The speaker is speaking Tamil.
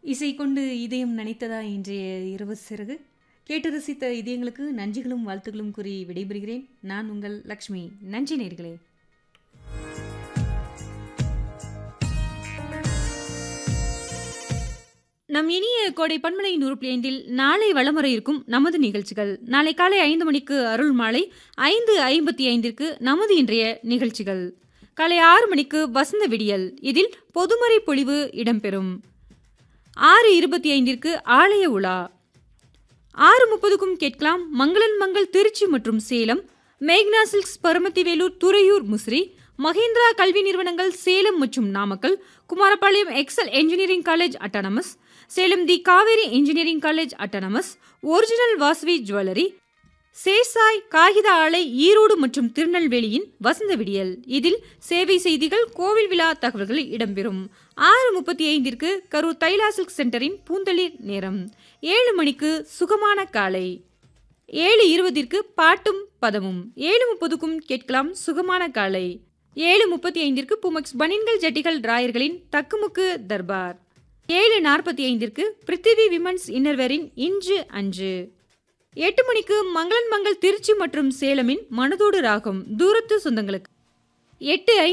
இசை கொண்டு இதயம் நினைத்ததா இன்றைய இரவு சிறகு கேட்டு ரசித்த இதயங்களுக்கு நன்றிகளும் வாழ்த்துக்களும் கூறி விடைபெறுகிறேன் நான் உங்கள் லக்ஷ்மி நன்றி நேர்களே நம் இனிய கோடை பன்மலை நூறு ஐந்தில் நாளை வளமுறை இருக்கும் நமது நிகழ்ச்சிகள் நாளை காலை ஐந்து மணிக்கு அருள் மாலை ஐந்து ஐம்பத்தி ஐந்திற்கு நமது இன்றைய நிகழ்ச்சிகள் காலை ஆறு மணிக்கு வசந்த விடியல் இதில் பொதுமறை பொழிவு இடம்பெறும் ஆறு இருபத்தி ஐந்திற்கு ஆலய உலா ஆறு முப்பதுக்கும் கேட்கலாம் மங்களன் மங்கள் திருச்சி மற்றும் சேலம் மேக்னா சில்க்ஸ் பரமத்திவேலூர் துறையூர் முசிறி மஹிந்திரா கல்வி நிறுவனங்கள் சேலம் மற்றும் Namakkal Kumarapalayam Excel engineering college autonomous Salem the Kaveri engineering college autonomous original Vasavi jewellery Seshasayee காகித ஆலை ஈரோடு மற்றும் திருநெல்வேலியின் வசந்த விடியல் இதில் சேவை செய்திகள் கோவில் விழா தகவல்கள் இடம்பெறும் ஆறு முப்பத்தி ஐந்திற்கு கரூர் தைலா சில்க் சென்டரின் பூந்தளிர் நேரம் ஏழு மணிக்கு சுகமான காலை ஏழு இருபதிற்கு பாட்டும் பதமும் ஏழு முப்பதுக்கும் கேட்கலாம் சுகமான காலை ஏழு முப்பத்தி ஐந்திற்கு புமக்ஸ் பனின்கள் ஜட்டிகள் டிராயர்களின் தக்குமுக்கு தர்பார் ஏழு நாற்பத்தி ஐந்திற்கு பிருத்திவி விமன்ஸ் இன்னர்வேரின் இன்று அன்று எட்டு மணிக்கு மங்களன் மங்கள் திருச்சி மற்றும் சேலமின் மனதோடு ராகம் தூரத்து சொந்தங்களுக்கு எட்டு